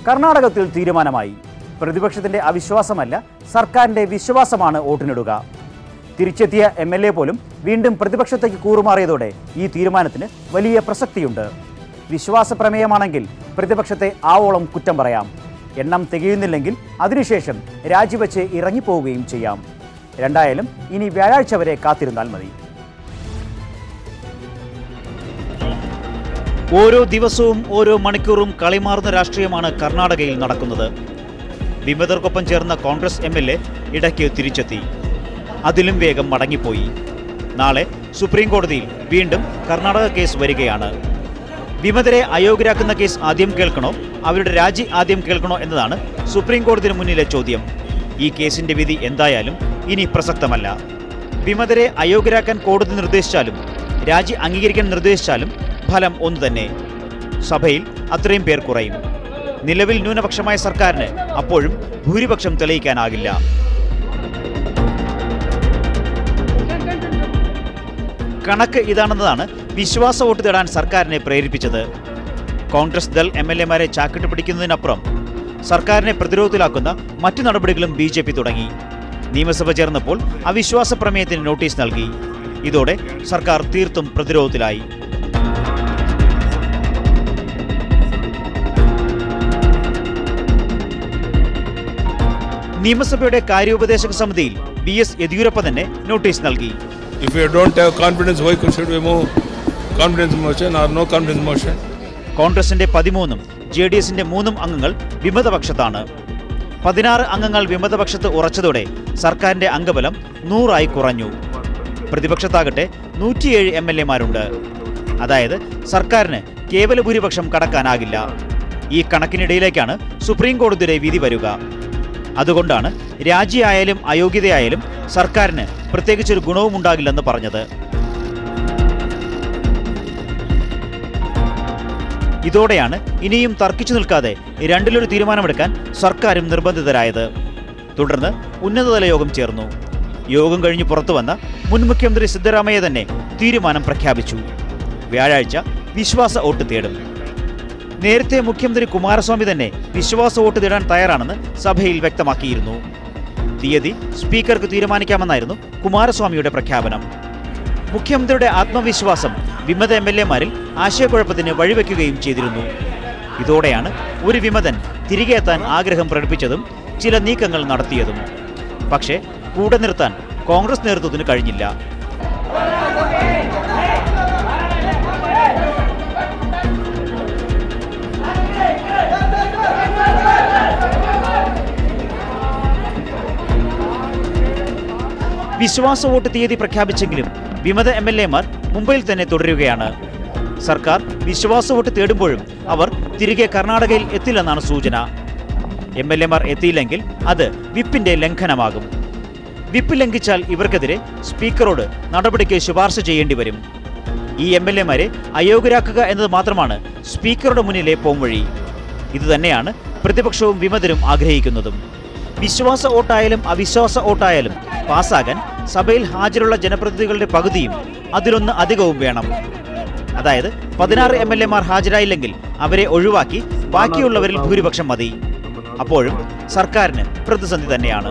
കർണാടകത്തിൽ തീരുമാനമായി പ്രതിപക്ഷത്തിന്റെ അവിശ്വാസമല്ല സർക്കാരിന്റെ വിശ്വാസമാണ് വോട്ടിനിടുക തിരിച്ചെത്തിയ എം എൽ എ പോലും വീണ്ടും പ്രതിപക്ഷത്തേക്ക് കൂറുമാറിയതോടെ ഈ തീരുമാനത്തിന് വലിയ പ്രസക്തിയുണ്ട് വിശ്വാസ പ്രമേയമാണെങ്കിൽ പ്രതിപക്ഷത്തെ ആവോളം കുറ്റം പറയാം എണ്ണം തികയുന്നില്ലെങ്കിൽ അതിനുശേഷം രാജിവെച്ച് ഇറങ്ങിപ്പോവുകയും ചെയ്യാം രണ്ടായാലും ഇനി വ്യാഴാഴ്ച വരെ കാത്തിരുന്നാൽ മതി ഓരോ ദിവസവും ഓരോ മണിക്കൂറും കളിമാറുന്ന രാഷ്ട്രീയമാണ് കർണാടകയിൽ നടക്കുന്നത് വിമതർക്കൊപ്പം ചേർന്ന കോൺഗ്രസ് എം എൽ എ ഇടയ്ക്ക് തിരിച്ചെത്തി അതിലും വേഗം മടങ്ങിപ്പോയി നാളെ സുപ്രീം കോടതിയിൽ വീണ്ടും കർണാടക കേസ് വരികയാണ് വിമതരെ അയോഗ്യരാക്കുന്ന കേസ് ആദ്യം കേൾക്കണോ അവരുടെ രാജി ആദ്യം കേൾക്കണോ എന്നതാണ് സുപ്രീം കോടതിന് മുന്നിലെ ചോദ്യം ഈ കേസിന്റെ വിധി എന്തായാലും ഇനി പ്രസക്തമല്ല വിമതരെ അയോഗ്യരാക്കാൻ കോടതി നിർദ്ദേശിച്ചാലും രാജി അംഗീകരിക്കാൻ നിർദ്ദേശിച്ചാലും ഫലം ഒന്നു തന്നെ സഭയിൽ അത്രയും പേർ കുറയും നിലവിൽ ന്യൂനപക്ഷമായ സർക്കാരിന് അപ്പോഴും ഭൂരിപക്ഷം തെളിയിക്കാനാകില്ല കണക്ക് ഇതാണെന്നതാണ് വിശ്വാസ വോട്ട് തേടാൻ സർക്കാരിനെ പ്രേരിപ്പിച്ചത് കോൺഗ്രസ് ദൾ എം എൽ എമാരെ ചാക്കിട്ട് പിടിക്കുന്നതിനപ്പുറം സർക്കാരിനെ പ്രതിരോധത്തിലാക്കുന്ന മറ്റു നടപടികളും ബി ജെ പി തുടങ്ങി നിയമസഭ ചേർന്നപ്പോൾ അവിശ്വാസ പ്രമേയത്തിന് നോട്ടീസ് നൽകി ഇതോടെ സർക്കാർ തീർത്തും പ്രതിരോധത്തിലായി നിയമസഭയുടെ കാര്യോപദേശക സമിതിയിൽ ബി എസ് യെദ്യൂരപ്പ തന്നെ നോട്ടീസ് നൽകി If you don't have confidence, why should we move confidence motion or no confidence motion? കോൺഗ്രസിന്റെ പതിമൂന്നും ജെ ഡി എസിന്റെ മൂന്നും അംഗങ്ങൾ വിമതപക്ഷത്താണ് പതിനാറ് അംഗങ്ങൾ വിമതപക്ഷത്ത് ഉറച്ചതോടെ സർക്കാരിന്റെ അംഗബലം നൂറായി കുറഞ്ഞു പ്രതിപക്ഷത്താകട്ടെ നൂറ്റിയേഴ് എം എൽ എമാരുണ്ട് അതായത് സർക്കാരിന് കേവല ഭൂരിപക്ഷം കടക്കാനാകില്ല ഈ കണക്കിനിടയിലേക്കാണ് സുപ്രീം കോടതിയുടെ വിധി വരിക അതുകൊണ്ടാണ് രാജിയായാലും അയോഗ്യതയായാലും സർക്കാരിന് പ്രത്യേകിച്ചൊരു ഗുണവും ഉണ്ടാകില്ലെന്ന് പറഞ്ഞത് ഇതോടെയാണ് ഇനിയും തർക്കിച്ചു നിൽക്കാതെ രണ്ടിലൊരു തീരുമാനമെടുക്കാൻ സർക്കാരും നിർബന്ധിതരായത് തുടർന്ന് ഉന്നതതല യോഗം ചേർന്നു യോഗം കഴിഞ്ഞ് പുറത്തു വന്ന മുൻ മുഖ്യമന്ത്രി സിദ്ധരാമയ്യ തന്നെ തീരുമാനം പ്രഖ്യാപിച്ചു വ്യാഴാഴ്ച വിശ്വാസ വോട്ട് തേടും നേരത്തെ മുഖ്യമന്ത്രി കുമാരസ്വാമി തന്നെ വിശ്വാസ വോട്ട് തേടാൻ തയ്യാറാണെന്ന് സഭയിൽ വ്യക്തമാക്കിയിരുന്നു തീയതി സ്പീക്കർക്ക് തീരുമാനിക്കാമെന്നായിരുന്നു കുമാരസ്വാമിയുടെ പ്രഖ്യാപനം മുഖ്യമന്ത്രിയുടെ ആത്മവിശ്വാസം വിമത എം എൽ എമാരിൽ ആശയക്കുഴപ്പത്തിന് വഴിവെക്കുകയും ചെയ്തിരുന്നു ഇതോടെയാണ് ഒരു വിമതൻ തിരികെ എത്താൻ ആഗ്രഹം പ്രകടിപ്പിച്ചതും ചില നീക്കങ്ങൾ നടത്തിയതും പക്ഷേ കൂടെ നിർത്താൻ കോൺഗ്രസ് നേതൃത്വത്തിന് കഴിഞ്ഞില്ല വിശ്വാസ വോട്ട് തീയതി പ്രഖ്യാപിച്ചെങ്കിലും വിമത എം എൽ എമാർ മുംബൈയിൽ തന്നെ തുടരുകയാണ് സർക്കാർ വിശ്വാസ വോട്ട് തേടുമ്പോഴും അവർ തിരികെ കർണാടകയിൽ എത്തില്ലെന്നാണ് സൂചന എം എൽ എമാർ എത്തിയില്ലെങ്കിൽ അത് വിപ്പിന്റെ ലംഘനമാകും വിപ്പ് ലംഘിച്ചാൽ ഇവർക്കെതിരെ സ്പീക്കറോട് നടപടിക്ക് ശുപാർശ ചെയ്യേണ്ടി വരും ഈ എം എൽ എമാരെ അയോഗ്യരാക്കുക എന്നത് മാത്രമാണ് സ്പീക്കറുടെ മുന്നിലെ പോംവഴി ഇതുതന്നെയാണ് പ്രതിപക്ഷവും വിമതരും ആഗ്രഹിക്കുന്നതും വിശ്വാസ വോട്ടായാലും അവിശ്വാസ വോട്ടായാലും പാസ്സാകാൻ സഭയിൽ ഹാജരുള്ള ജനപ്രതിനിധികളുടെ പകുതിയും അതിലൊന്ന് അധികവും വേണം അതായത് പതിനാറ് എം എൽ എമാർ ഹാജരായില്ലെങ്കിൽ അവരെ ഒഴിവാക്കി ബാക്കിയുള്ളവരിൽ ഭൂരിപക്ഷം മതി അപ്പോഴും സർക്കാരിന് പ്രതിസന്ധി തന്നെയാണ്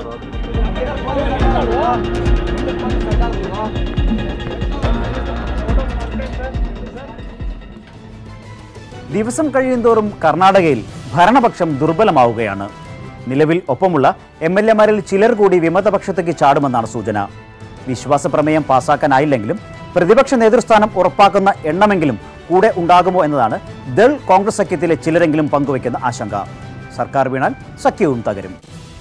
ദിവസം കഴിയുന്തോറും കർണാടകയിൽ ഭരണപക്ഷം ദുർബലമാവുകയാണ് നിലവിൽ ഒപ്പമുള്ള എം എൽ എമാരിൽ ചിലർ കൂടി വിമതപക്ഷത്തേക്ക് ചാടുമെന്നാണ് സൂചന വിശ്വാസ പ്രമേയം പാസാക്കാനായില്ലെങ്കിലും പ്രതിപക്ഷ നേതൃസ്ഥാനം ഉറപ്പാക്കുന്ന എണ്ണമെങ്കിലും കൂടെ ഉണ്ടാകുമോ എന്നതാണ് ദൾ കോൺഗ്രസ് സഖ്യത്തിലെ ചിലരെങ്കിലും പങ്കുവയ്ക്കുന്ന ആശങ്ക സർക്കാർ വീണാൽ സഖ്യവും തകരും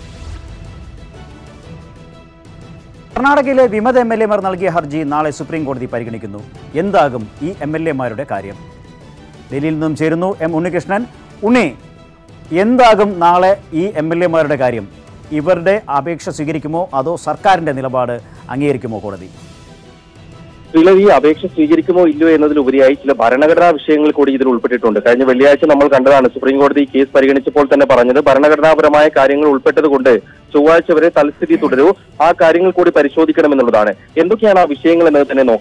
കർണാടകയിലെ വിമത എം എൽ എമാർ നൽകിയ ഹർജി നാളെ സുപ്രീം കോടതി പരിഗണിക്കുന്നു എന്താകും ഈ എം എൽ എമാരുടെ കാര്യം ഡൽഹിയിൽ നിന്നും ചേരുന്നു എം ഉണ്ണികൃഷ്ണൻ ഉണ്ണി എന്താകും നാളെ ഈ എം എൽ എമാരുടെ കാര്യം ഇവരുടെ അപേക്ഷ സ്വീകരിക്കുമോ അതോ സർക്കാരിന്റെ നിലപാട് അംഗീകരിക്കുമോ കോടതി ശ്രീലർ ഈ അപേക്ഷ സ്വീകരിക്കുമോ ഇല്ലയോ എന്നതിലുപരിയായി ചില ഭരണഘടനാ വിഷയങ്ങൾ കൂടി ഇതിൽ ഉൾപ്പെട്ടിട്ടുണ്ട് കഴിഞ്ഞ വെള്ളിയാഴ്ച നമ്മൾ കണ്ടതാണ് സുപ്രീം കോടതി കേസ് പരിഗണിച്ചപ്പോൾ തന്നെ പറഞ്ഞത് ഭരണഘടനാപരമായ കാര്യങ്ങൾ ഉൾപ്പെട്ടതുകൊണ്ട് ചൊവ്വാഴ്ച വരെ തൽസ്ഥിതി തുടരൂ ആ കാര്യങ്ങൾ കൂടി പരിശോധിക്കണമെന്നുള്ളതാണ് എന്തൊക്കെയാണ് ആ വിഷയങ്ങൾ എന്നത് തന്നെ നോക്കാം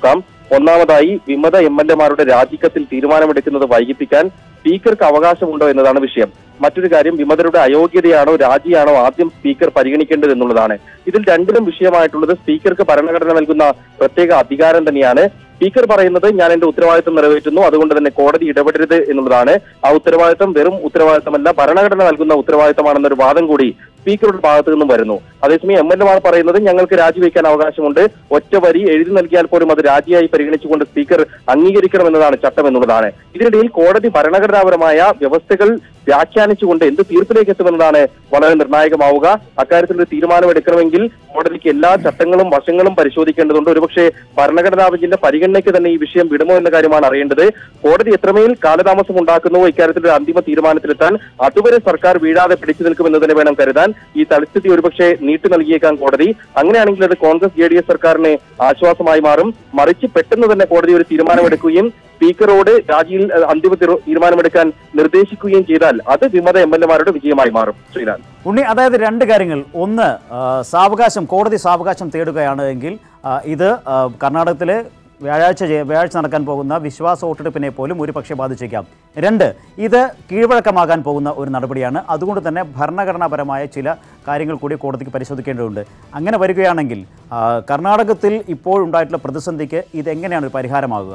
ഒന്നാമതായി വിമത എം എൽ എമാരുടെ രാജിക്കത്തിൽ തീരുമാനമെടുക്കുന്നത് വൈകിപ്പിക്കാൻ സ്പീക്കർക്ക് അവകാശമുണ്ടോ എന്നതാണ് വിഷയം മറ്റൊരു കാര്യം വിമതരുടെ അയോഗ്യതയാണോ രാജിയാണോ ആദ്യം സ്പീക്കർ പരിഗണിക്കേണ്ടത് എന്നുള്ളതാണ് ഇതിൽ രണ്ടിലും വിഷയമായിട്ടുള്ളത് സ്പീക്കർക്ക് ഭരണഘടന നൽകുന്ന പ്രത്യേക അധികാരം തന്നെയാണ് സ്പീക്കർ പറയുന്നത് ഞാൻ എന്റെ ഉത്തരവാദിത്തം നിറവേറ്റുന്നു അതുകൊണ്ട് തന്നെ കോടതി ഇടപെടരുത് എന്നുള്ളതാണ് ആ ഉത്തരവാദിത്തം വെറും ഉത്തരവാദിത്തമല്ല ഭരണഘടന നൽകുന്ന ഉത്തരവാദിത്തമാണെന്നൊരു വാദം കൂടി സ്പീക്കറുടെ ഭാഗത്തു നിന്നും വരുന്നു അതേസമയം എം എൽ എമാർ പറയുന്നത് ഞങ്ങൾക്ക് രാജിവെക്കാൻ അവകാശമുണ്ട് ഒറ്റ വരി എഴുതി നൽകിയാൽ പോലും അത് രാജിയായി പരിഗണിച്ചുകൊണ്ട് സ്പീക്കർ അംഗീകരിക്കണമെന്നതാണ് ചട്ടം എന്നുള്ളതാണ് ഇതിനിടയിൽ കോടതി ഭരണഘടനാപരമായ വ്യവസ്ഥകൾ വ്യാഖ്യാനിച്ചുകൊണ്ട് എന്ത് തീർപ്പിലേക്ക് എത്തുമെന്നതാണ് വളരെ നിർണായകമാവുക അക്കാര്യത്തിൽ ഒരു തീരുമാനമെടുക്കണമെങ്കിൽ കോടതിക്ക് എല്ലാ ചട്ടങ്ങളും വശങ്ങളും പരിശോധിക്കേണ്ടതുണ്ട് ഒരുപക്ഷെ ഭരണഘടനാ ബെഞ്ചിന്റെ പരിഗണനയ്ക്ക് തന്നെ ഈ വിഷയം വിടുമോ എന്ന കാര്യമാണ് അറിയേണ്ടത് കോടതി എത്രമേൽ കാലതാമസം ഉണ്ടാക്കുന്നുവോ ഇക്കാര്യത്തിൽ ഒരു അന്തിമ തീരുമാനത്തിലെത്താൻ അതുവരെ സർക്കാർ വീഴാതെ പിടിച്ചു നിൽക്കുമെന്ന് തന്നെ വേണം കരുതാൻ ഈ തൽസ്ഥിതി ഒരുപക്ഷെ നീട്ടി നൽകിയേക്കാം കോടതി അങ്ങനെയാണെങ്കിൽ അത് കോൺഗ്രസ് ജെ ഡി എസ് സർക്കാരിന് ആശ്വാസമായി മാറും മറിച്ച് പെട്ടെന്ന് തന്നെ കോടതി ഒരു തീരുമാനമെടുക്കുകയും സ്പീക്കറോട് രാജിയിൽ അഹ്, അന്തിമ തീരു- തീരുമാനമെടുക്കാൻ നിർദ്ദേശിക്കുകയും ചെയ്താൽ അത് വിമത എം എൽ എമാരുടെ വിജയമായി മാറും ശ്രീലാൽ ഉണ്ണി അതായത് രണ്ട് കാര്യങ്ങൾ ഒന്ന് ആ, സാവകാശം കോടതി സാവകാശം തേടുകയാണ് എങ്കിൽ ആ, ഇത് ആ, കർണാടകത്തിലെ വ്യാഴാഴ്ച ചെയ്യ- വ്യാഴാഴ്ച നടക്കാൻ പോകുന്ന വിശ്വാസ വോട്ടെടുപ്പിനെ പോലും ഒരു പക്ഷേ ബാധിച്ചേക്കാം രണ്ട് ഇത് കീഴ്വഴക്കമാകാൻ പോകുന്ന ഒരു നടപടിയാണ് അതുകൊണ്ട് തന്നെ ഭരണഘടനാപരമായ ചില കാര്യങ്ങൾ കൂടി കോടതിക്ക് പരിശോധിക്കേണ്ടതുണ്ട് അങ്ങനെ വരികയാണെങ്കിൽ ആ, കർണാടകത്തിൽ ഇപ്പോഴുണ്ടായിട്ടുള്ള പ്രതിസന്ധിക്ക് ഇതെങ്ങനെയാണ് ഒരു പരിഹാരമാകുക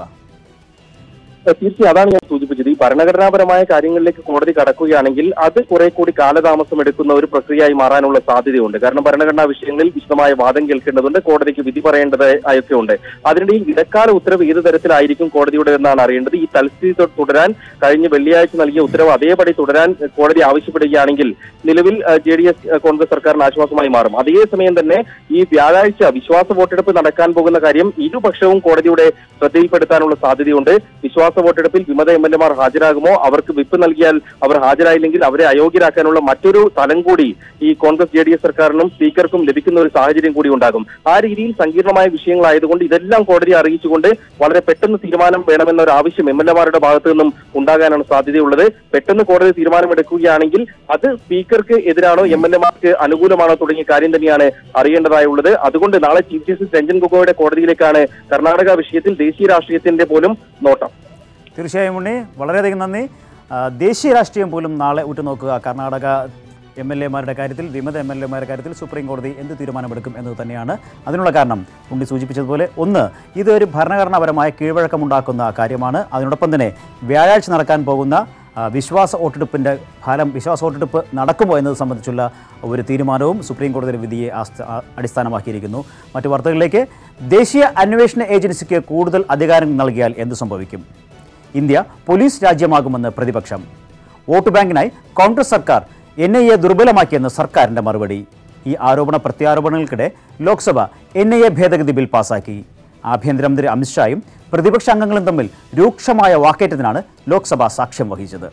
തീർച്ചയായും അതാണ് ഞാൻ സൂചിപ്പിച്ചത് ഈ ഭരണഘടനാപരമായ കാര്യങ്ങളിലേക്ക് കോടതി കടക്കുകയാണെങ്കിൽ അത് കുറെ കൂടി കാലതാമസം എടുക്കുന്ന ഒരു പ്രക്രിയയായി മാറാനുള്ള സാധ്യതയുണ്ട് കാരണം ഭരണഘടനാ വിഷയങ്ങളിൽ വിശദമായ വാദം കേൾക്കേണ്ടതുണ്ട് കോടതിക്ക് വിധി പറയേണ്ടത് ഒക്കെ ഉണ്ട് അതിനിടയിൽ ഇടക്കാല ഉത്തരവ് ഏത് തരത്തിലായിരിക്കും കോടതിയുടെ എന്നാണ് അറിയേണ്ടത് ഈ തൽസ്ഥിതി തു- തുടരാൻ കഴിഞ്ഞ വെള്ളിയാഴ്ച നൽകിയ ഉത്തരവ് അതേപടി തുടരാൻ എഹ്, കോടതി ആവശ്യപ്പെടുകയാണെങ്കിൽ നിലവിൽ ജെ ഡി എസ് കോൺഗ്രസ് സർക്കാരിന് ആശ്വാസമായി മാറും അതേസമയം തന്നെ ഈ വ്യാഴാഴ്ച വിശ്വാസ വോട്ടെടുപ്പ് നടക്കാൻ പോകുന്ന കാര്യം ഇരുപക്ഷവും കോടതിയുടെ ശ്രദ്ധയിൽപ്പെടുത്താനുള്ള സാധ്യതയുണ്ട് വിശ്വാസ വോട്ടെടുപ്പിൽ വിമത എം എൽ എമാർ ഹാജരാകുമോ അവർക്ക് വിപ്പ് നൽകിയാൽ അവർ ഹാജരായില്ലെങ്കിൽ അവരെ അയോഗ്യരാക്കാനുള്ള മറ്റൊരു തലം കൂടി ഈ കോൺഗ്രസ് ജെ ഡി എസ് സർക്കാരിനും സ്പീക്കർക്കും ലഭിക്കുന്ന ഒരു സാഹചര്യം കൂടി ഉണ്ടാകും ആ രീതിയിൽ സങ്കീർണമായ വിഷയങ്ങളായതുകൊണ്ട് ഇതെല്ലാം കോടതിയെ അറിയിച്ചുകൊണ്ട് വളരെ പെട്ടെന്ന് തീരുമാനം വേണമെന്ന ഒരു ആവശ്യം എം എൽ എമാരുടെ ഭാഗത്തു നിന്നും ഉണ്ടാകാനാണ് സാധ്യതയുള്ളത് പെട്ടെന്ന് കോടതി തീരുമാനമെടുക്കുകയാണെങ്കിൽ അത് സ്പീക്കർക്ക് എതിരാണോ എം എൽ എമാർക്ക് അനുകൂലമാണോ തുടങ്ങിയ കാര്യം തന്നെയാണ് അറിയേണ്ടതായുള്ളത് അതുകൊണ്ട് നാളെ ചീഫ് ജസ്റ്റിസ് രഞ്ജൻ ഗൊഗോയുടെ കോടതിയിലേക്കാണ് കർണാടക വിഷയത്തിൽ ദേശീയ രാഷ്ട്രീയത്തിന്റെ പോലും നോട്ടം തീർച്ചയായും ഉണ്ണി വളരെയധികം നന്ദി ആ, ദേശീയ രാഷ്ട്രീയം പോലും നാളെ ഉറ്റുനോക്കുക കർണാടക എം എൽ എമാരുടെ കാര്യത്തിൽ വിമത എം എൽ എമാരുടെ കാര്യത്തിൽ സുപ്രീം കോടതി എന്ത് തീരുമാനമെടുക്കും എന്നത് തന്നെയാണ് അതിനുള്ള കാരണം ഉണ്ണി സൂചിപ്പിച്ചതുപോലെ ഒന്ന് ഇത് ഒരു ഭരണഘടനാപരമായ കീഴ്വഴക്കമുണ്ടാക്കുന്ന കാര്യമാണ് അതിനോടൊപ്പം തന്നെ വ്യാഴാഴ്ച നടക്കാൻ പോകുന്ന ആ, വിശ്വാസ വോട്ടെടുപ്പിൻ്റെ ഫലം വിശ്വാസ വോട്ടെടുപ്പ് നടക്കുമോ എന്നത് സംബന്ധിച്ചുള്ള ഒരു തീരുമാനവും സുപ്രീം കോടതിയുടെ വിധിയെ ആസ്ഥ- ആ- അടിസ്ഥാനമാക്കിയിരിക്കുന്നു മറ്റു വാർത്തകളിലേക്ക് ദേശീയ അന്വേഷണ ഏജൻസിക്ക് കൂടുതൽ അധികാരം നൽകിയാൽ എന്ത് സംഭവിക്കും ഇന്ത്യ പോലീസ് രാജ്യമാകുമെന്ന് പ്രതിപക്ഷം വോട്ട് ബാങ്കിനായി കോൺഗ്രസ് സർക്കാർ എൻ ഐ എ ദുർബലമാക്കിയെന്ന് സർക്കാരിന്റെ മറുപടി ഈ ആരോപണ പ്രത്യാരോപണങ്ങൾക്കിടെ ലോക്സഭ എൻ ഐ എ ഭേദഗതി ബിൽ പാസാക്കി ആഭ്യന്തരമന്ത്രി അമിത്ഷായും പ്രതിപക്ഷ അംഗങ്ങളും തമ്മിൽ രൂക്ഷമായ വാക്കേറ്റത്തിനാണ് ലോക്സഭ സാക്ഷ്യം വഹിച്ചത്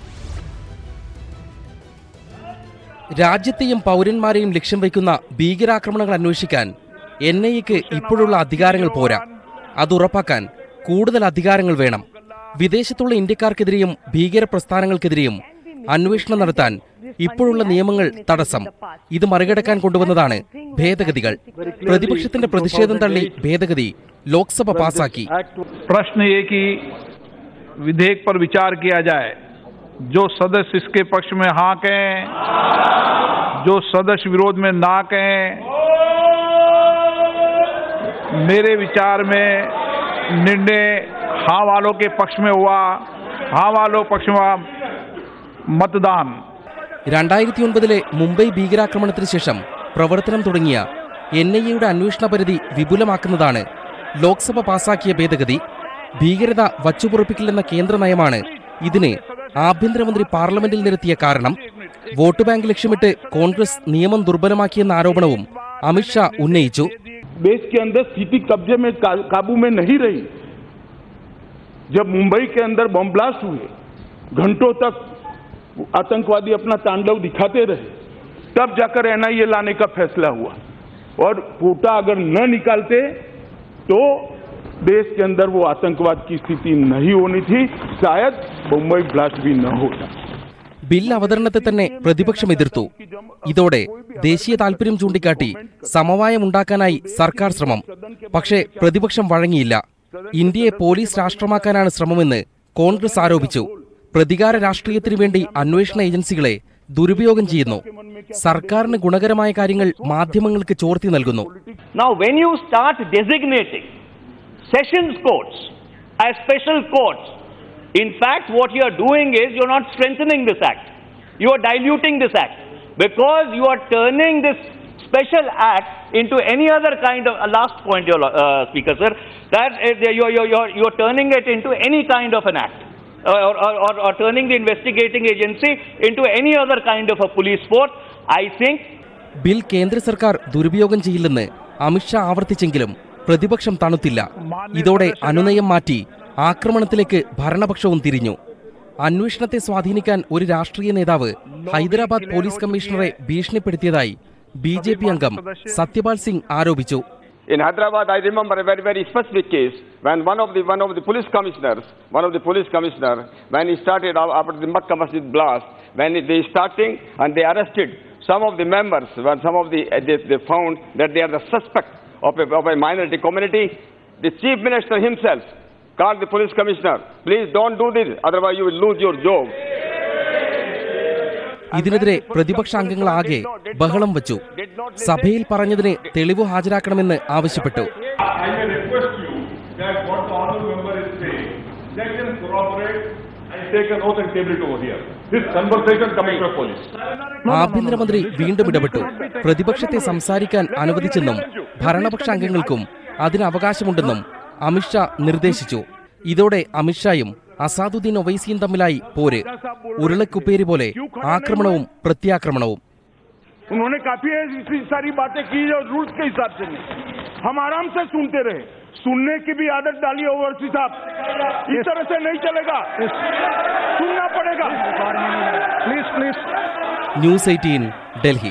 രാജ്യത്തെയും പൗരന്മാരെയും ലക്ഷ്യം വയ്ക്കുന്ന ഭീകരാക്രമണങ്ങൾ അന്വേഷിക്കാൻ എൻ ഐ എക്ക് ഇപ്പോഴുള്ള അധികാരങ്ങൾ പോരാ അത് ഉറപ്പാക്കാൻ കൂടുതൽ അധികാരങ്ങൾ വേണം വിദേശത്തുള്ള ഇന്ത്യക്കാർക്കെതിരെയും ഭീകര പ്രസ്ഥാനങ്ങൾക്കെതിരെയും അന്വേഷണം നടത്താൻ ഇപ്പോഴുള്ള നിയമങ്ങൾ തടസ്സം ഇത് മറികടക്കാൻ കൊണ്ടുവന്നതാണ് ഭേദഗതികൾ പ്രതിപക്ഷത്തിന്റെ പ്രതിഷേധം തള്ളി ഭേദഗതി ലോക്സഭ പാസാക്കി प्रश्न ये कि विधेयक पर विचार किया जाए जो सदस्य इसके पक्ष में हाँ कहें जो सदस्य विरोध में ना कहें मेरे विचार में निर्णय हाँ वालों के पक्ष में हुआ हाँ वालों पक्ष में हुआ मतदान രണ്ടായിരത്തി ഒൻപതിലെ മുംബൈ ഭീകരാക്രമണത്തിന് ശേഷം പ്രവർത്തനം തുടങ്ങിയ എൻ ഐ എയുടെ അന്വേഷണ പരിധി വിപുലമാക്കുന്നതാണ് ലോക്സഭ പാസാക്കിയ ഭേദഗതി ഭീകരത വച്ചുപുറപ്പിക്കില്ലെന്ന കേന്ദ്ര നയമാണ് ഇതിന് ആഭ്യന്തരമന്ത്രി പാർലമെന്റിൽ നിരത്തിയ കാരണം വോട്ട് ബാങ്ക് ലക്ഷ്യമിട്ട് കോൺഗ്രസ് നിയമം ദുർബലമാക്കിയെന്ന ആരോപണവും അമിത്ഷാ ഉന്നയിച്ചു देश के अंदर स्थिति कब्जे में का- काबू में नहीं रही जब मुंबई के अंदर बम ब्लास्ट हुए घंटों तक आतंकवादी अपना तांडव दिखाते रहे तब जाकर एनआईए लाने का फैसला हुआ और कोटा अगर न निकालते तो देश के अंदर वो आतंकवाद की स्थिति नहीं होनी थी शायद मुंबई ब्लास्ट भी न होता ബിൽ അവതരണത്തെ തന്നെ പ്രതിപക്ഷം എതിർത്തു ഇതോടെ ദേശീയ താൽപര്യം ചൂണ്ടിക്കാട്ടി സമവായം ഉണ്ടാക്കാനായി സർക്കാർ ശ്രമം പക്ഷേ പ്രതിപക്ഷം വഴങ്ങിയില്ല ഇന്ത്യയെ പോലീസ് രാഷ്ട്രമാക്കാനാണ് ശ്രമമെന്ന് കോൺഗ്രസ് ആരോപിച്ചു പ്രതികാര രാഷ്ട്രീയത്തിനു വേണ്ടി അന്വേഷണ ഏജൻസികളെ ദുരുപയോഗം ചെയ്യുന്നു സർക്കാരിന് ഗുണകരമായ കാര്യങ്ങൾ മാധ്യമങ്ങൾക്ക് ചോർത്തി നൽകുന്നു Now, when you start designating sessions courts as special courts, in fact, what you are doing is you're not strengthening this act. You are diluting this act because you are turning this special act into any other kind of. Uh, last point, your uh, speaker, sir, that uh, you're, you're, you're, you're turning it into any kind of an act. Or, or, or, or turning the investigating agency into any other kind of a police force. I think bill കേന്ദ്ര സർക്കാർ ദുരുപയോഗം ചെയ്യില്ലെന്ന് അമിത്ഷാ ആവർത്തിച്ചെങ്കിലും പ്രതിപക്ഷം തണുത്തില്ല ഇതോടെ അനുനയം മാറ്റി ആക്രമണത്തിലേക്ക് ഭരണപക്ഷവും തിരിഞ്ഞു അന്വേഷണത്തെ സ്വാധീനിക്കാൻ ഒരു രാഷ്ട്രീയ നേതാവ് ഹൈദരാബാദ് പോലീസ് കമ്മീഷണറെ ഭീഷണിപ്പെടുത്തിയതായി ബി ജെ പി അംഗം സത്യപാൽ സിംഗ് ആരോപിച്ചു In Hyderabad, I remember a very, very specific case when one of the one of the police commissioners, one of the police commissioner, when he started af- after the Makkah Masjid blast, when it- they starting and they arrested some of the members, when some of the uh, they, they found that they are the suspect of a, of a minority community, the chief minister himself called the police commissioner, please don't do this, otherwise you will lose your job. ഇതിനെതിരെ പ്രതിപക്ഷ അംഗങ്ങളാകെ ബഹളം വച്ചു സഭയിൽ പറഞ്ഞതിന് തെളിവ് ഹാജരാക്കണമെന്ന് ആവശ്യപ്പെട്ടു I may request you that what the honorable member is saying, let them corroborate and take an oath and table it over here. This conversation, Commissioner of Police. ആഭ്യന്തരമന്ത്രി വീണ്ടും ഇടപെട്ടു പ്രതിപക്ഷത്തെ സംസാരിക്കാൻ അനുവദിച്ചെന്നും ഭരണപക്ഷ അംഗങ്ങൾക്കും അതിന് അവകാശമുണ്ടെന്നും അമിത്ഷാ നിർദ്ദേശിച്ചു ഇതോടെ അമിത്ഷായും അസാദുദ്ദീൻ ഒവൈസിയും തമ്മിലായി പോര് ഉരുളക്കുപ്പേരി പോലെ ആക്രമണവും പ്രത്യാക്രമണവും उन्होंने काफी ऐसी सारी बातें की जो रूल्स के हिसाब से नहीं हम आराम से सुनते रहे सुनने की भी आदत डाली ओवरसी साहब इस तरह से नहीं चलेगा सुनना पड़ेगा please please news eighteen Delhi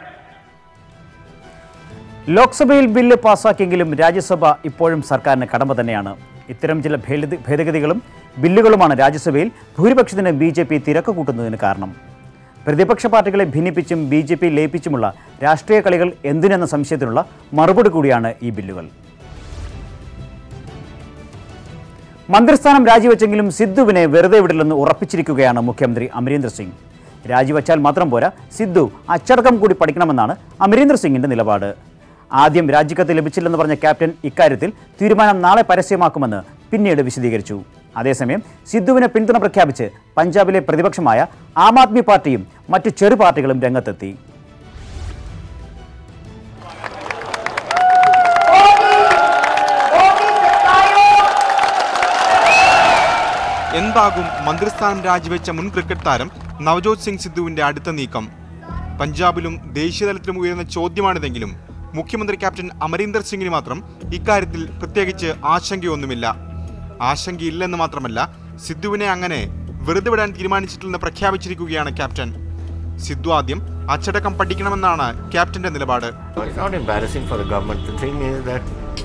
ലോക്സഭയിൽ ബില്ല് പാസാക്കിയെങ്കിലും രാജ്യസഭ ഇപ്പോഴും സർക്കാരിന് കടമ തന്നെയാണ് ഇത്തരം ചില ഭേദ- ഭേദഗതികളും ബില്ലുകളുമാണ് രാജ്യസഭയിൽ ഭൂരിപക്ഷത്തിന് ബി ജെ പി തിരക്ക് കൂട്ടുന്നതിന് കാരണം പ്രതിപക്ഷ പാർട്ടികളെ ഭിന്നിപ്പിച്ചും ബി ജെ പി ലയിപ്പിച്ചുമുള്ള രാഷ്ട്രീയ കളികൾ എന്തിനെന്ന സംശയത്തിനുള്ള മറുപടി കൂടിയാണ് ഈ ബില്ലുകൾ മന്ത്രിസ്ഥാനം രാജിവെച്ചെങ്കിലും സിദ്ധുവിനെ വെറുതെ വിടില്ലെന്ന് ഉറപ്പിച്ചിരിക്കുകയാണ് മുഖ്യമന്ത്രി അമരീന്ദർ സിംഗ് രാജിവെച്ചാൽ മാത്രം പോരാ സിദ്ധു അച്ചടക്കം കൂടി പഠിക്കണമെന്നാണ് അമരീന്ദർ സിംഗിന്റെ നിലപാട് ആദ്യം രാജിക്കത്ത് ലഭിച്ചില്ലെന്ന് പറഞ്ഞ ക്യാപ്റ്റൻ ഇക്കാര്യത്തിൽ തീരുമാനം നാളെ പരസ്യമാക്കുമെന്ന് പിന്നീട് വിശദീകരിച്ചു അതേസമയം സിദ്ധുവിനെ പിന്തുണ പ്രഖ്യാപിച്ച് പഞ്ചാബിലെ പ്രതിപക്ഷമായ ആം ആദ്മി പാർട്ടിയും മറ്റു ചെറു പാർട്ടികളും രംഗത്തെത്തി എന്താകും മന്ത്രിസ്ഥാനം രാജിവെച്ച മുൻ ക്രിക്കറ്റ് താരം നവജോത് സിംഗ് സിദ്ധുവിന്റെ അടുത്ത നീക്കം പഞ്ചാബിലും ദേശീയതലത്തിലും ഉയർന്ന ചോദ്യമാണിതെങ്കിലും മുഖ്യമന്ത്രി ക്യാപ്റ്റൻ അമരീന്ദർ സിംഗിന് മാത്രം ഇക്കാര്യത്തിൽ പ്രത്യേകിച്ച് ആശങ്കയൊന്നുമില്ല ആശങ്കയില്ലെന്ന് മാത്രമല്ല സിദ്ധുവിനെ അങ്ങനെ വെറുതെ വിടാൻ തീരുമാനിച്ചിട്ടില്ലെന്ന് പ്രഖ്യാപിച്ചിരിക്കുകയാണ് ക്യാപ്റ്റൻ സിദ്ധു ആദ്യം അച്ചടക്കം പഠിക്കണമെന്നാണ് ക്യാപ്റ്റന്റെ നിലപാട് It's not embarrassing for the government. The thing is that,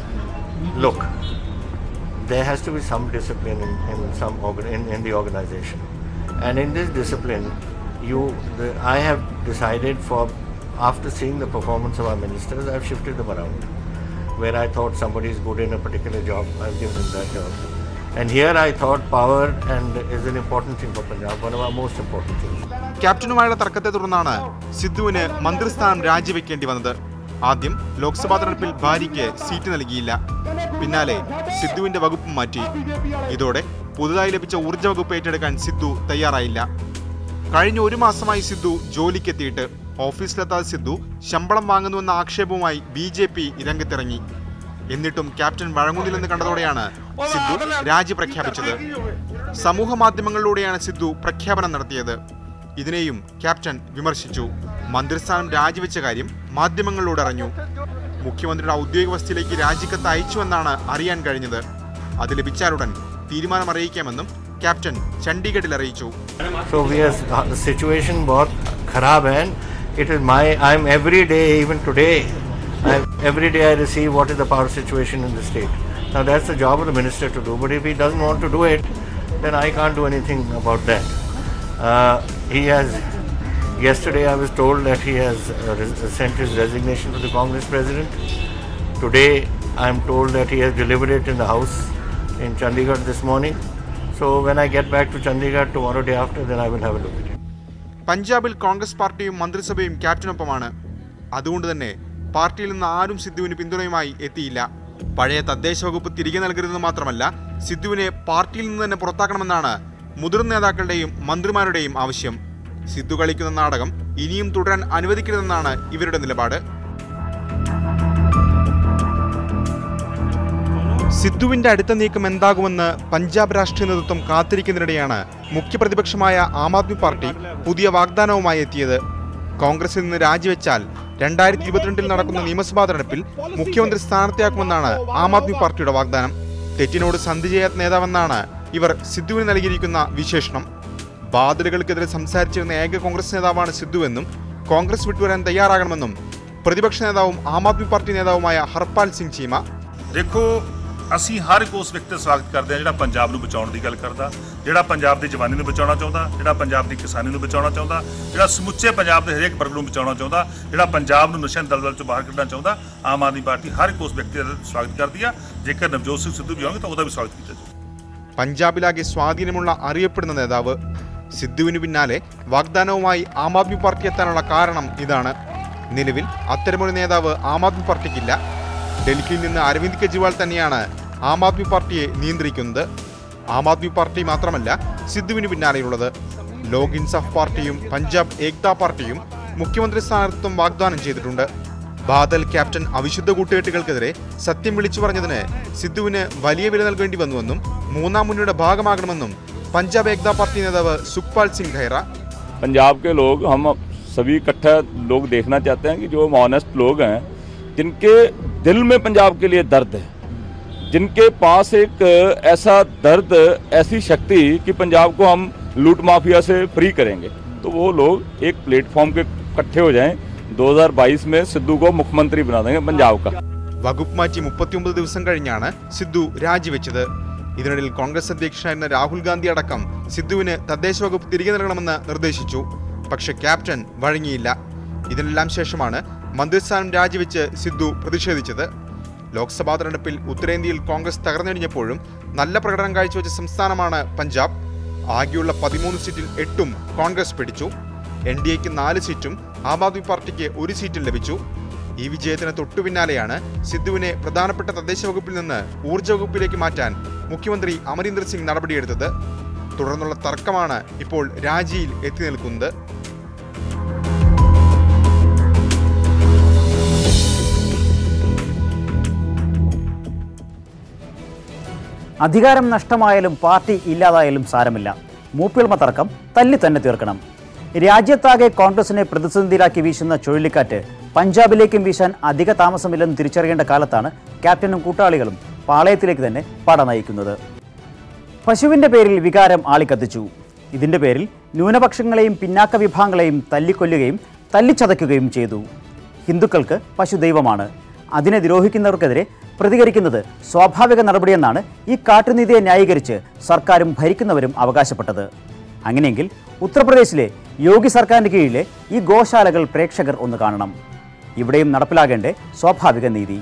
look, there has to be some discipline in, in some organ, in, in the organization, and in this discipline, you, the, I have decided for after seeing the performance of our ministers, I've shifted them around. Where I thought somebody is good in a particular job, I've given them that job. And here I thought power and is an important thing for Punjab, one of our most important things. ക്യാപ്റ്റനുമായുള്ള തർക്കത്തെ തുടർന്നാണ് സിദ്ധുവിന് മന്ത്രിസ്ഥാനം രാജിവെക്കേണ്ടി വന്നത് ആദ്യം ലോക്സഭാ തെരഞ്ഞെടുപ്പിൽ ഭാര്യയ്ക്ക് seat നൽകിയില്ല പിന്നാലെ സിദ്ധുവിന്റെ വകുപ്പ് മാറ്റി ഇതോടെ പുതുതായി ലഭിച്ച ഊർജ്ജ വകുപ്പ് ഏറ്റെടുക്കാൻ സിദ്ധു തയ്യാറായില്ല കഴിഞ്ഞ ഒരു മാസമായി സിദ്ധു ജോലിക്കെത്തിയിട്ട് ഓഫീസിലെത്താതെ സിദ്ധു ശമ്പളം വാങ്ങുന്നുവെന്ന ആക്ഷേപവുമായി ബി ജെ പി രംഗത്തിറങ്ങി എന്നിട്ടും ക്യാപ്റ്റൻ വഴങ്ങുന്നില്ലെന്ന് കണ്ടതോടെയാണ് സിദ്ധു രാജി പ്രഖ്യാപിച്ചത് സമൂഹ മാധ്യമങ്ങളിലൂടെയാണ് സിദ്ധു പ്രഖ്യാപനം നടത്തിയത് ഇതിനെയും ക്യാപ്റ്റൻ വിമർശിച്ചു മന്ത്രിസ്ഥാനം രാജിവെച്ച കാര്യം മാധ്യമങ്ങളിലൂടെ അറിഞ്ഞു മുഖ്യമന്ത്രിയുടെ ഔദ്യോഗിക വസതിയിലേക്ക് രാജിക്കത്ത് അയച്ചുവെന്നാണ് അറിയാൻ കഴിഞ്ഞത് അത് ലഭിച്ചാലുടൻ തീരുമാനം അറിയിക്കാമെന്നും ക്യാപ്റ്റൻ ചണ്ഡീഗഡിൽ അറിയിച്ചു So we are uh, the situation बहुत खराब है it is my I'm every day even today I every day I receive what is the power situation in the state now that's the job of the minister to do but if he doesn't want to do it then I can't do anything about that uh, he has yesterday I was told that he has uh, res- sent his resignation to the Congress president today I'm told that he has delivered it in the house in Chandigarh this morning. So when I get back to Chandigarh tomorrow day after, then I will have a look at it. പഞ്ചാബിൽ കോൺഗ്രസ് പാർട്ടിയും മന്ത്രിസഭയും ക്യാപ്റ്റനൊപ്പമാണ് അതുകൊണ്ട് തന്നെ പാർട്ടിയിൽ നിന്ന് ആരും സിദ്ധുവിന് പിന്തുണയുമായി എത്തിയില്ല പഴയ തദ്ദേശ വകുപ്പ് തിരികെ നൽകരുതെന്ന് മാത്രമല്ല സിദ്ധുവിനെ പാർട്ടിയിൽ നിന്ന് തന്നെ പുറത്താക്കണമെന്നാണ് മുതിർന്ന നേതാക്കളുടെയും മന്ത്രിമാരുടെയും ആവശ്യം സിദ്ധു കളിക്കുന്ന നാടകം ഇനിയും തുടരാൻ അനുവദിക്കരുതെന്നാണ് ഇവരുടെ നിലപാട് സിദ്ധുവിന്റെ അടുത്ത നീക്കം എന്താകുമെന്ന് പഞ്ചാബ് രാഷ്ട്രീയ നേതൃത്വം കാത്തിരിക്കുന്നതിനിടെയാണ് മുഖ്യപ്രതിപക്ഷമായ ആം ആദ്മി പാർട്ടി പുതിയ വാഗ്ദാനവുമായി എത്തിയത് കോൺഗ്രസിൽ നിന്ന് രാജിവെച്ചാൽ രണ്ടായിരത്തി ഇരുപത്തിരണ്ടിൽ നടക്കുന്ന നിയമസഭാ തെരഞ്ഞെടുപ്പിൽ മുഖ്യമന്ത്രി സ്ഥാനാർത്ഥിയാക്കുമെന്നാണ് ആം ആദ്മി പാർട്ടിയുടെ വാഗ്ദാനം തെറ്റിനോട് സന്ധി ചെയ്യാത്ത നേതാവെന്നാണ് ഇവർ സിദ്ധുവിന് നൽകിയിരിക്കുന്ന വിശേഷണം ബാദലുകൾക്കെതിരെ സംസാരിച്ചിരുന്ന ഏക കോൺഗ്രസ് നേതാവാണ് സിദ്ധുവെന്നും കോൺഗ്രസ് വിട്ടുവരാൻ തയ്യാറാകണമെന്നും പ്രതിപക്ഷ നേതാവും ആം ആദ്മി പാർട്ടി നേതാവുമായ ഹർപാൽ സിംഗ് ചീമ ਦੇਖੋ ਅਸੀਂ ਹਰ ਇੱਕ ਉਸ ਵਿਅਕਤੀ ਦਾ ਸਵਾਗਤ ਕਰਦੇ ਹਾਂ ਜਿਹੜਾ ਪੰਜਾਬ ਨੂੰ ਬਚਾਉਣ ਦੀ ਗੱਲ ਕਰਦਾ ਜਿਹੜਾ ਪੰਜਾਬ ਦੀ ਜਵਾਨੀ ਨੂੰ ਬਚਾਉਣਾ ਚਾਹੁੰਦਾ ਜਿਹੜਾ ਪੰਜਾਬ ਦੀ ਕਿਸਾਨੀ ਨੂੰ ਬਚਾਉਣਾ ਚਾਹੁੰਦਾ ਜਿਹੜਾ ਸਮੁੱਚੇ ਪੰਜਾਬ ਦੇ ਹਰੇਕ ਵਰਗ ਨੂੰ ਬਚਾਉਣਾ ਚਾਹੁੰਦਾ ਜਿਹੜਾ ਪੰਜਾਬ ਨੂੰ ਨਸ਼ਿਆਂ ਦੀ ਦਲਦਲ ਚੋਂ ਬਾਹਰ ਕੱਢਣਾ ਚਾਹੁੰਦਾ ਆਮ ਆਦਮੀ ਪਾਰਟੀ ਹਰ ਇੱਕ ਉਸ ਵਿਅਕਤੀ ਦਾ ਸਵਾਗਤ ਕਰਦੀ ਆ ਜੇਕਰ ਨਵਜੋਤ ਸਿੰਘ ਸਿੱਧੂ ਵੀ ਆਉਣਗੇ ਤਾਂ ਉਹਦਾ ਵੀ ਸਵਾਗਤ ਕੀਤਾ ਜਾਊਗਾ പഞ്ചാബിലാകെ സ്വാധീനമുള്ള അറിയപ്പെടുന്ന നേതാവ് സിദ്ധുവിന് പിന്നാലെ വാഗ്ദാനവുമായി ആം ആദ്മി പാർട്ടി എത്താനുള്ള കാരണം ഇതാണ് നിലവിൽ അത്തരമൊരു നേതാവ് ആം ആദ്മി പാർട്ടിക്കില്ല ഡൽഹിയിൽ നിന്ന് അരവിന്ദ് കെജ്രിവാൾ തന്നെയാണ് ആം ആദ്മി പാർട്ടിയെ നിയന്ത്രിക്കുന്നത് ആം ആദ്മി പാർട്ടി മാത്രമല്ല സിദ്ധുവിന് പിന്നാലെയുള്ളത് ലോക് ഇൻസാഫ് പാർട്ടിയും പഞ്ചാബ് ഏക്താ പാർട്ടിയും മുഖ്യമന്ത്രി സ്ഥാനാർത്ഥിത്വം വാഗ്ദാനം ചെയ്തിട്ടുണ്ട് ബാദൽ ക്യാപ്റ്റൻ അവിശുദ്ധ കൂട്ടുകെട്ടുകൾക്കെതിരെ സത്യം വിളിച്ചു പറഞ്ഞതിന് സിദ്ധുവിന് വലിയ വില നൽകേണ്ടി വന്നുവെന്നും മൂന്നാം മുന്നണിയുടെ ഭാഗമാകണമെന്നും പഞ്ചാബ് ഏക്താ പാർട്ടി നേതാവ് സുഖ്പാൽ സിംഗ് ഖൈറ पंजाब के लोग हम सभी इकट्ठा लोग देखना चाहते हैं कि जो ऑनेस्ट लोग हैं जिनके दिल में पंजाब के लिए दर्द है जिनके पास एक ऐसा दर्द ऐसी शक्ति कि पंजाब को हम लूट माफिया से फ्री करेंगे तो वो लोग एक प्लेटफॉर्म के इकट्ठे हो जाएं 2022 में सिद्धू को मुख्यमंत्री बना देंगे पंजाब का വകുപ്പ് മാറ്റി മുപ്പത്തിയൊമ്പത് ദിവസം കഴിഞ്ഞാണ് സിദ്ധു രാജിവെച്ചത് ഇതിനിടയിൽ കോൺഗ്രസ് അധ്യക്ഷനായിരുന്ന രാഹുൽ ഗാന്ധി അടക്കം സിദ്ധുവിന് തദ്ദേശ വകുപ്പ് തിരികെ നൽകണമെന്ന് നിർദ്ദേശിച്ചു പക്ഷേ ക്യാപ്റ്റൻ വഴങ്ങിയില്ല ഇതിനെല്ലാം ശേഷമാണ് മന്ത്രിസ്ഥാനം രാജിവെച്ച് സിദ്ധു പ്രതിഷേധിച്ചത് ലോക്സഭാ തെരഞ്ഞെടുപ്പിൽ ഉത്തരേന്ത്യയിൽ കോൺഗ്രസ് തകർന്നടിഞ്ഞപ്പോഴും നല്ല പ്രകടനം കാഴ്ചവെച്ച സംസ്ഥാനമാണ് പഞ്ചാബ് ആകെയുള്ള പതിമൂന്ന് സീറ്റിൽ എട്ടും കോൺഗ്രസ് പിടിച്ചു എൻ ഡി എക്ക് നാല് സീറ്റും ആം ആദ്മി പാർട്ടിക്ക് ഒരു സീറ്റും ലഭിച്ചു ഈ വിജയത്തിന് തൊട്ടു പിന്നാലെയാണ് സിദ്ധുവിനെ പ്രധാനപ്പെട്ട തദ്ദേശ വകുപ്പിൽ നിന്ന് ഊർജ്ജ വകുപ്പിലേക്ക് മാറ്റാൻ മുഖ്യമന്ത്രി അമരീന്ദർ സിംഗ് നടപടിയെടുത്തത് തുടർന്നുള്ള തർക്കമാണ് ഇപ്പോൾ രാജിയിൽ എത്തി നിൽക്കുന്നത് അധികാരം നഷ്ടമായാലും പാർട്ടി ഇല്ലാതായാലും സാരമില്ല മൂപ്പിൾമ തർക്കം തല്ലി തന്നെ തീർക്കണം രാജ്യത്താകെ കോൺഗ്രസിനെ പ്രതിസന്ധിയിലാക്കി വീശുന്ന ചുഴലിക്കാറ്റ് പഞ്ചാബിലേക്കും വീശാൻ അധിക താമസമില്ലെന്ന് തിരിച്ചറിയേണ്ട കാലത്താണ് ക്യാപ്റ്റനും കൂട്ടാളികളും പാളയത്തിലേക്ക് തന്നെ പട നയിക്കുന്നത് പശുവിന്റെ പേരിൽ വികാരം ആളിക്കത്തിച്ചു ഇതിന്റെ പേരിൽ ന്യൂനപക്ഷങ്ങളെയും പിന്നാക്ക വിഭാഗങ്ങളെയും തല്ലിക്കൊല്ലുകയും തല്ലിച്ചതയ്ക്കുകയും ചെയ്തു ഹിന്ദുക്കൾക്ക് പശു ദൈവമാണ് അതിനെ ദ്രോഹിക്കുന്നവർക്കെതിരെ പ്രതികരിക്കുന്നത് സ്വാഭാവിക നടപടിയെന്നാണ് ഈ കാട്ടുനീതിയെ ന്യായീകരിച്ച് സർക്കാരും ഭരിക്കുന്നവരും അവകാശപ്പെട്ടത് അങ്ങനെയെങ്കിൽ ഉത്തർപ്രദേശിലെ യോഗി സർക്കാരിന് കീഴിലെ ഈ ഗോശാലകൾ പ്രേക്ഷകർ ഒന്ന് കാണണം ഇവിടെയും നടപ്പിലാകേണ്ട സ്വാഭാവിക നീതി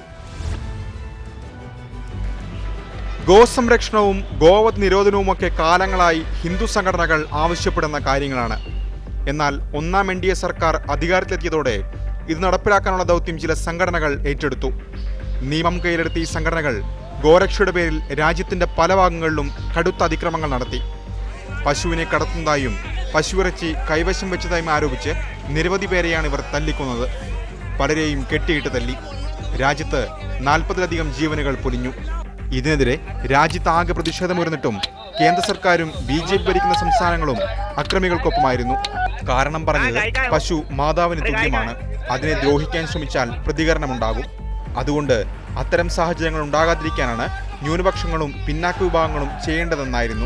ഗോസംരക്ഷണവും ഗോവധ് നിരോധനവുമൊക്കെ കാലങ്ങളായി ഹിന്ദു സംഘടനകൾ ആവശ്യപ്പെടുന്ന കാര്യങ്ങളാണ് എന്നാൽ ഒന്നാം എൻ ഡി എ സർക്കാർ അധികാരത്തിലെത്തിയതോടെ ഇത് നടപ്പിലാക്കാനുള്ള ദൗത്യം ചില സംഘടനകൾ ഏറ്റെടുത്തു നിയമം കയ്യിലെടുത്ത ഈ സംഘടനകൾ ഗോരക്ഷയുടെ പേരിൽ രാജ്യത്തിന്റെ പല ഭാഗങ്ങളിലും കടുത്ത അതിക്രമങ്ങൾ നടത്തി പശുവിനെ കടത്തുന്നതായും പശുവിറച്ചി കൈവശം വെച്ചതായും ആരോപിച്ച് നിരവധി പേരെയാണ് ഇവർ തല്ലിക്കൊന്നത് പലരെയും കെട്ടിയിട്ട് തല്ലി രാജ്യത്ത് നാൽപ്പതിലധികം ജീവനുകൾ പൊലിഞ്ഞു ഇതിനെതിരെ രാജ്യത്താകെ പ്രതിഷേധമുയർന്നിട്ടും കേന്ദ്ര സർക്കാരും ബി ജെ പി ഭരിക്കുന്ന സംസ്ഥാനങ്ങളും അക്രമികൾക്കൊപ്പമായിരുന്നു കാരണം പറഞ്ഞത് പശു മാതാവിന് തുല്യമാണ് അതിനെ ദ്രോഹിക്കാൻ ശ്രമിച്ചാൽ പ്രതികരണമുണ്ടാകും അതുകൊണ്ട് അത്തരം സാഹചര്യങ്ങൾ ഉണ്ടാകാതിരിക്കാനാണ് ന്യൂനപക്ഷങ്ങളും പിന്നാക്ക വിഭാഗങ്ങളും ചെയ്യേണ്ടതെന്നായിരുന്നു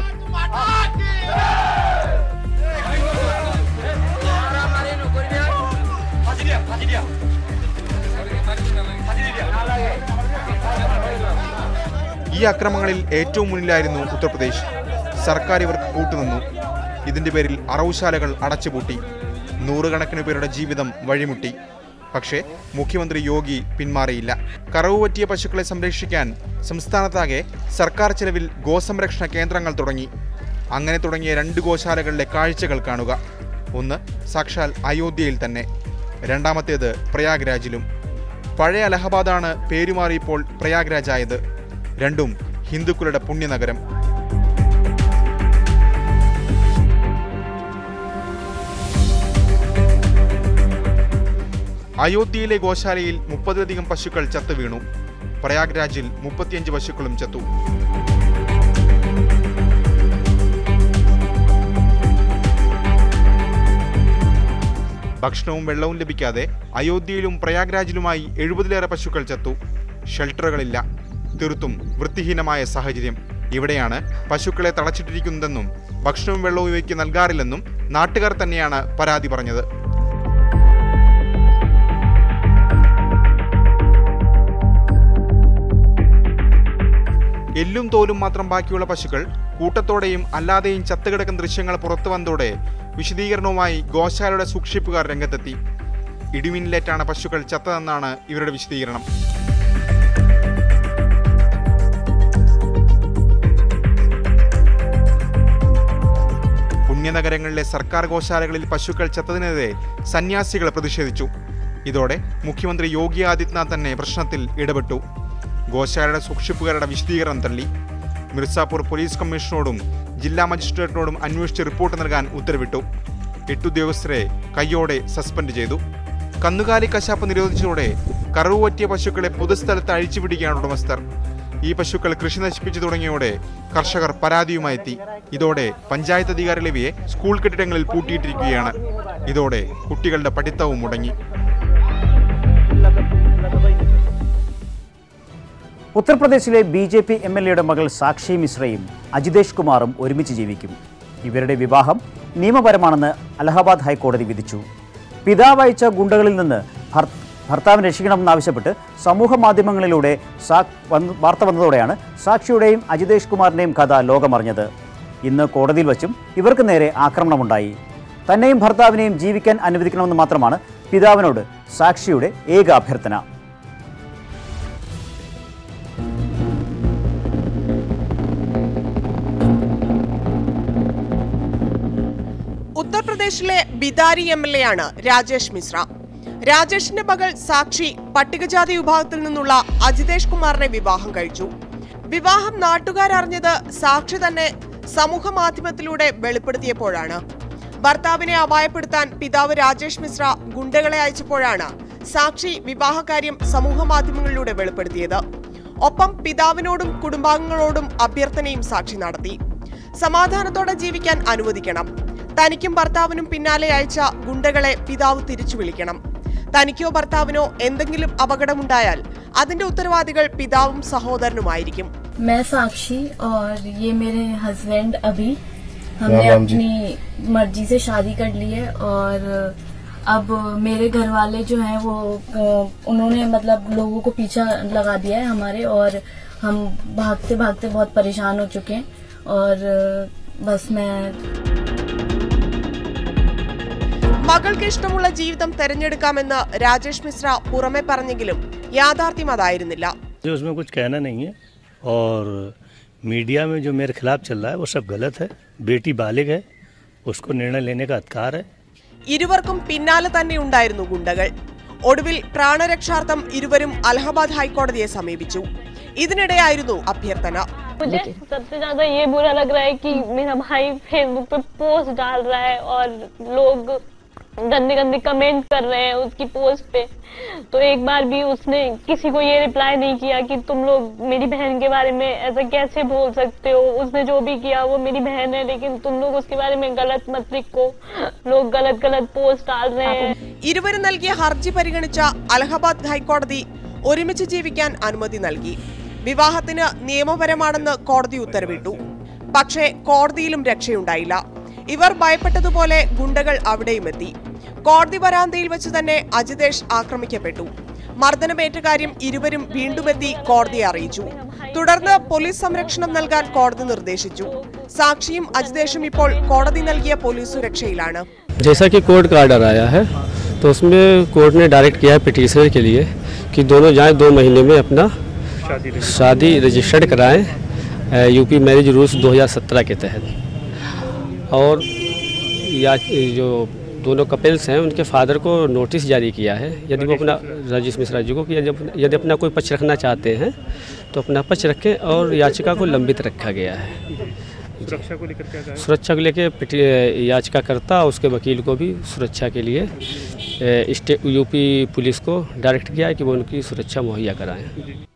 ഈ അക്രമങ്ങളിൽ ഏറ്റവും മുന്നിലായിരുന്നു ഉത്തർപ്രദേശ് സർക്കാർ ഇവർക്ക് കൂട്ടുനിന്നു ഇതിന്റെ പേരിൽ അറവുശാലകൾ അടച്ചുപൂട്ടി നൂറുകണക്കിന് പേരുടെ ജീവിതം വഴിമുട്ടി പക്ഷേ മുഖ്യമന്ത്രി യോഗി പിന്മാറിയില്ല കറവ് പറ്റിയ പശുക്കളെ സംരക്ഷിക്കാൻ സംസ്ഥാനത്താകെ സർക്കാർ ചെലവിൽ ഗോസംരക്ഷണ കേന്ദ്രങ്ങൾ തുടങ്ങി അങ്ങനെ തുടങ്ങിയ രണ്ട് ഗോശാലകളിലെ കാഴ്ചകൾ കാണുക ഒന്ന് സാക്ഷാൽ അയോധ്യയിൽ തന്നെ രണ്ടാമത്തേത് പ്രയാഗ്രാജിലും പഴയ അലഹബാദാണ് പേരുമാറിയപ്പോൾ പ്രയാഗ്രാജ് ആയത് രണ്ടും ഹിന്ദുക്കളുടെ പുണ്യനഗരം അയോധ്യയിലെ ഗോശാലയിൽ മുപ്പതിലധികം പശുക്കൾ ചത്തു വീണു പ്രയാഗ്രാജിൽ മുപ്പത്തിയഞ്ച് പശുക്കളും ചത്തു ഭക്ഷണവും വെള്ളവും ലഭിക്കാതെ അയോധ്യയിലും പ്രയാഗ്രാജിലുമായി എഴുപതിലേറെ പശുക്കൾ ചത്തു ഷെൽട്ടറുകളില്ല തീർത്തും വൃത്തിഹീനമായ സാഹചര്യം ഇവിടെയാണ് പശുക്കളെ തളച്ചിട്ടിരിക്കുന്നതെന്നും ഭക്ഷണവും വെള്ളവും ഇവയ്ക്ക് നൽകാറില്ലെന്നും നാട്ടുകാർ തന്നെയാണ് പരാതി പറഞ്ഞത് എല്ലും തോലും മാത്രം ബാക്കിയുള്ള പശുക്കൾ കൂട്ടത്തോടെയും അല്ലാതെയും ചത്തുകിടക്കുന്ന ദൃശ്യങ്ങൾ പുറത്തു വന്നതോടെ വിശദീകരണവുമായി ഗോശാലയുടെ സൂക്ഷിപ്പുകാർ രംഗത്തെത്തി ഇടിമിന്നലേറ്റാണ് പശുക്കൾ ചത്തതെന്നാണ് ഇവരുടെ വിശദീകരണം പുണ്യനഗരങ്ങളിലെ സർക്കാർ ഗോശാലകളിൽ പശുക്കൾ ചത്തതിനെതിരെ സന്യാസികൾ പ്രതിഷേധിച്ചു ഇതോടെ മുഖ്യമന്ത്രി യോഗി ആദിത്യനാഥ് തന്നെ പ്രശ്നത്തിൽ ഇടപെട്ടു ഗോശാലയുടെ സൂക്ഷിപ്പുകാരുടെ വിശദീകരണം തള്ളി മിർസാപൂർ പോലീസ് കമ്മീഷണറോടും ജില്ലാ മജിസ്ട്രേറ്റിനോടും അന്വേഷിച്ച് റിപ്പോർട്ട് നൽകാൻ ഉത്തരവിട്ടു എട്ടുദ്യോഗസ്ഥരെ കയ്യോടെ സസ്പെൻഡ് ചെയ്തു കന്നുകാലി കശാപ്പ് നിരോധിച്ചതോടെ കറവ് പറ്റിയ പശുക്കളെ പൊതുസ്ഥലത്ത് അഴിച്ചുപിടിക്കുകയാണ് ഉടമസ്ഥർ ഈ പശുക്കൾ കൃഷി നശിപ്പിച്ചു തുടങ്ങിയോടെ കർഷകർ പരാതിയുമായി എത്തി ഇതോടെ പഞ്ചായത്ത് അധികാരികൾ ഇവയെ സ്കൂൾ കെട്ടിടങ്ങളിൽ പൂട്ടിയിട്ടിരിക്കുകയാണ് ഇതോടെ കുട്ടികളുടെ പഠിത്തവും മുടങ്ങി ഉത്തർപ്രദേശിലെ B J P M L എയുടെ മകൾ സാക്ഷി മിശ്രയും അജിതേഷ് കുമാറും ഒരുമിച്ച് ജീവിക്കും ഇവരുടെ വിവാഹം നിയമപരമാണെന്ന് അലഹബാദ് ഹൈക്കോടതി വിധിച്ചു പിതാവ് അയച്ച ഗുണ്ടകളിൽ നിന്ന് ഭർ- ഭർത്താവിനെ രക്ഷിക്കണമെന്നാവശ്യപ്പെട്ട് സമൂഹ മാധ്യമങ്ങളിലൂടെ സാ വന്ന് വാർത്ത വന്നതോടെയാണ് സാക്ഷിയുടെയും അജിതേഷ് കുമാറിൻ്റെയും കഥ ലോകമറിഞ്ഞത് ഇന്ന് കോടതിയിൽ വച്ചും ഇവർക്ക് നേരെ ആക്രമണമുണ്ടായി തന്നെയും ഭർത്താവിനെയും ജീവിക്കാൻ അനുവദിക്കണമെന്ന് മാത്രമാണ് പിതാവിനോട് സാക്ഷിയുടെ ഏക അഭ്യർത്ഥന ഉത്തർപ്രദേശിലെ ബിദാരി എം എൽ എ ആണ് രാജേഷ് മിശ്ര രാജേഷിന്റെ മകൾ സാക്ഷി പട്ടികജാതി വിഭാഗത്തിൽ നിന്നുള്ള അജിതേഷ് കുമാറിനെ വിവാഹം കഴിച്ചു വിവാഹം നാട്ടുകാരറിഞ്ഞത് സാക്ഷി തന്നെ സമൂഹ മാധ്യമത്തിലൂടെ വെളിപ്പെടുത്തിയപ്പോഴാണ് ഭർത്താവിനെ അപായപ്പെടുത്താൻ പിതാവ് രാജേഷ് മിശ്ര ഗുണ്ടകളെ അയച്ചപ്പോഴാണ് സാക്ഷി വിവാഹകാര്യം സമൂഹ മാധ്യമങ്ങളിലൂടെ വെളിപ്പെടുത്തിയത് ഒപ്പം പിതാവിനോടും കുടുംബാംഗങ്ങളോടും അഭ്യർത്ഥനയും സാക്ഷി നടത്തി സമാധാനത്തോടെ ജീവിക്കാൻ അനുവദിക്കണം തനിക്കും ഭർത്താവിനും പിന്നാലെ അയച്ച ഗുണ്ടകളെ പിതാവ് തിരിച്ചു വിളിക്കണം തനിക്കോ ഭർത്താവിനോ എന്തെങ്കിലും അപകടമുണ്ടായാൽ അതിന്റെ ഉത്തരവാദികൾ പിതാവും സഹോദരനുമായിരിക്കും मैं साक्षी और ये मेरे हस्बैंड अभी हमने राम राम जी। अपनी मर्जी से शादी कर ली है और अब मेरे घर वाले जो हैं वो अ, उन्होंने मतलब लोगों को पीछा लगा दिया है हमारे और हम भागते भागते बहुत परेशान हो चुके हैं और अ, बस मैं മകൾക്ക് ഇഷ്ടമുള്ള ജീവിതം തെരഞ്ഞെടുക്കാമെന്ന് രാജേഷ് മിശ്ര പുറമെ പറഞ്ഞെങ്കിലും യാഥാർത്ഥ്യം അതായിരുന്നില്ല मुझे उसमें कुछ कहना नहीं है और मीडिया में जो मेरे खिलाफ चल रहा है वो सब गलत है बेटी बालिग है उसको निर्णय लेने का अधिकार है ഇരുവർക്കും പിന്നാലെ തന്നെ ഉണ്ടായിരുന്നു ഗുണ്ടകൾ ഒടുവിൽ പ്രാണരക്ഷാർത്ഥം ഇരുവരും അലഹബാദ് ഹൈക്കോടതിയെ സമീപിച്ചു ഇതിനിടെയായിരുന്നു അഭ്യർത്ഥന मुझे सबसे ज्यादा ये बुरा लग रहा है कि मेरा भाई फेसबुक पे पोस्ट डाल रहा है और लोग गंदे गंदे कमेंट कर रहे हैं उसकी पोस्ट पे तो एक बार भी उसने किसी को ये रिप्लाई नहीं किया कि तुम लोग मेरी बहन के बारे में ऐसा कैसे बोल सकते हो उसने जो भी किया वो मेरी बहन है लेकिन तुम लोग उसके बारे में गलत मत लिखो लोग गलत गलत पोस्ट डाल रहे हैं ഇരുവരും നൽകിയ ഹർജി പരിഗണിച്ച അലഹബാദ് ഹൈക്കോടതി ഒരുമിച്ച് ജീവിക്കാൻ അനുമതി നൽകി വിവാഹത്തിന് നിയമപരമാണെന്ന് കോടതി ഉത്തരവിട്ടു പക്ഷേ കോടതിയിലും രക്ഷയുണ്ടായില്ല ഇവർ ഭയപ്പെട്ടതുപോലെ ഗുണ്ടകൾ അവിടെയും എത്തി കോടതി വരാന്തയിൽ വെച്ച് തന്നെ അജിതേഷ് ആക്രമിക്കപ്പെട്ടു മർദ്ദനമേറ്റ കാര്യം ഇരുവരും വീണ്ടുമെത്തി കോടതിയെ അറിയിച്ചു തുടർന്ന് പോലീസ് സംരക്ഷണം നൽകാൻ കോടതി നിർദ്ദേശിച്ചു സാക്ഷിയും അജിതേഷും ഇപ്പോൾ കോടതി നൽകിയ പോലീസ് സുരക്ഷയിലാണ് जैसा कि कोर्ट का ऑर्डर आया है तो उसमें कोर्ट ने डायरेक्ट किया है पिटिशनर के लिए कि दोनों जाएं दो महीने में अपना शादी रजिस्टर्ड कराएं यूपी मैरिज रूल्स 2017 के तहत और या जो दोनों कपल्स हैं उनके फादर को नोटिस जारी किया है यदि वो अपना राजेश मिश्रा जी को कि यदि अप- यदि अपना कोई पक्ष रखना चाहते हैं तो अपना पक्ष रखें और याचिका को लंबित रखा गया है सुरक्षा को लेकर क्या कहा सुरक्षा को लेके पिटी- याचिकाकर्ता और उसके वकील को भी सुरक्षा के लिए ए, स्टे यूपी पुलिस को डायरेक्ट किया है कि वो उनकी सुरक्षा मुहैया कराएं